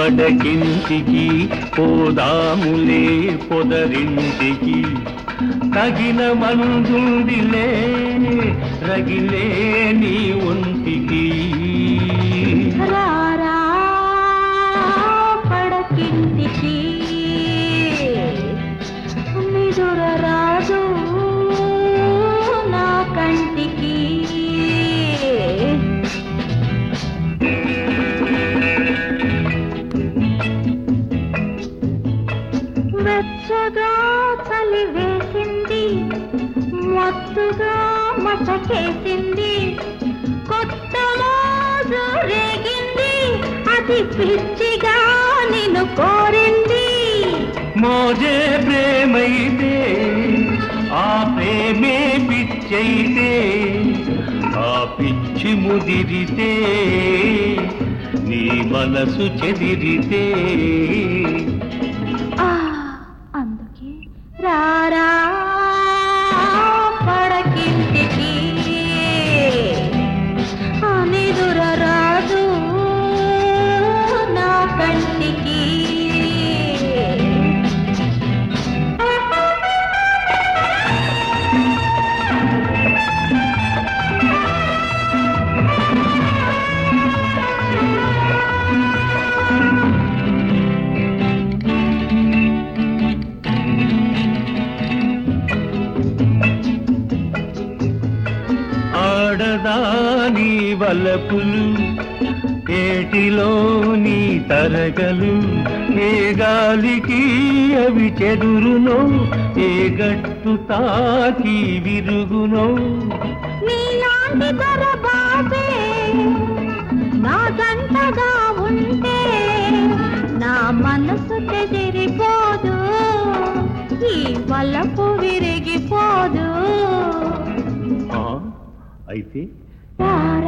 పడకింటికి పోదాములే పొదరింటికి తగిన మందుందిలే రగిలే నీ ఒంటికి రారా పడకింటికి నిదుర రాజు నా కంటికి వెచ్చగా చలి వేసింది మత్తుగా మచకేసింది కొత్త మోజు రేగింది అది పిచ్చిగా నిన్ను కోరింది మోజే ప్రేమైతే ఆ ప్రేమే పిచ్చైతే ఆ పిచ్చి ముదిరితే నీ మనసు చెదిరితే ఆ, అందుకే రారా పడకింటికి ఆ నిదుర రాజు నా కంటికి ఆడదాని వలపులు ఏటిలో నీ తరగలు ఏ గాలికి అవి చెదురునో ఏ గట్టు తాకి విరుగునో నీలాంటి దొరబాబే నా జంటగా ఉంటే నా మనసు చెదిరిపోదు ఈ వల్లపు విరిగిపోదు ఆ, అయితే రారా